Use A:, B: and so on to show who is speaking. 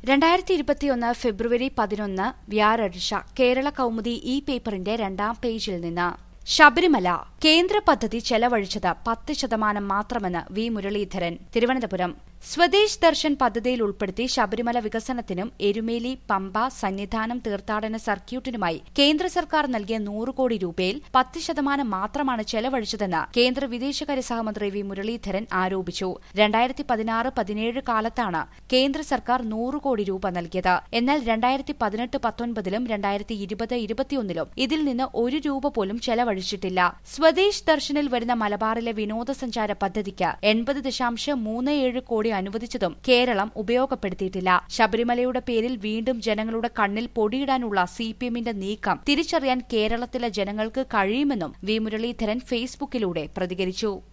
A: രണ്ടായിരത്തി ഇരുപത്തിയൊന്ന് ഫെബ്രുവരി പതിനൊന്ന് വ്യാഴാഴ്ച കേരള കൗമുദി ഇ പേപ്പറിന്റെ രണ്ടാം പേജിൽ നിന്ന് ശബരിമല കേന്ദ്ര പദ്ധതി ചെലവഴിച്ചത് പത്ത് ശതമാനം മാത്രമെന്ന് വി മുരളീധരൻ തിരുവനന്തപുരം സ്വദേശ് ദർശൻ പദ്ധതിയിൽ ഉൾപ്പെടുത്തി ശബരിമല വികസനത്തിനും എരുമേലി പമ്പ സന്നിധാനം തീർത്ഥാടന സർക്യൂട്ടിനുമായി കേന്ദ്ര സർക്കാർ നൽകിയ നൂറ് കോടി രൂപയിൽ പത്ത് ശതമാനം മാത്രമാണ് ചെലവഴിച്ചതെന്ന് കേന്ദ്ര വിദേശകാര്യ സഹമന്ത്രി വി മുരളീധരൻ ആരോപിച്ചു രണ്ടായിരത്തി പതിനാറ് പതിനേഴ് കാലത്താണ് കേന്ദ്ര സർക്കാർ നൂറ് കോടി രൂപ നൽകിയത് എന്നാൽ രണ്ടായിരത്തി പതിനെട്ട് പത്തൊൻപതിലും രണ്ടായിരത്തി ഇരുപത് ഇരുപത്തിയൊന്നിലും ഇതിൽ നിന്ന് ഒരു രൂപ പോലും ചെലവഴിച്ചിട്ടില്ല സ്വദേശ് ദർശനിൽ വരുന്ന മലബാറിലെ വിനോദസഞ്ചാര പദ്ധതിക്ക് എൺപത് ദശാംശം മൂന്ന് ഏഴ് കോടി അനുവദിച്ചതും കേരളം ഉപയോഗപ്പെടുത്തിയിട്ടില്ല ശബരിമലയുടെ പേരിൽ വീണ്ടും ജനങ്ങളുടെ കണ്ണിൽ പൊടിയിടാനുള്ള സി പി എമ്മിന്റെ നീക്കം തിരിച്ചറിയാൻ കേരളത്തിലെ ജനങ്ങൾക്ക് കഴിയുമെന്നും വി മുരളീധരൻ ഫേസ്ബുക്കിലൂടെ പ്രതികരിച്ചു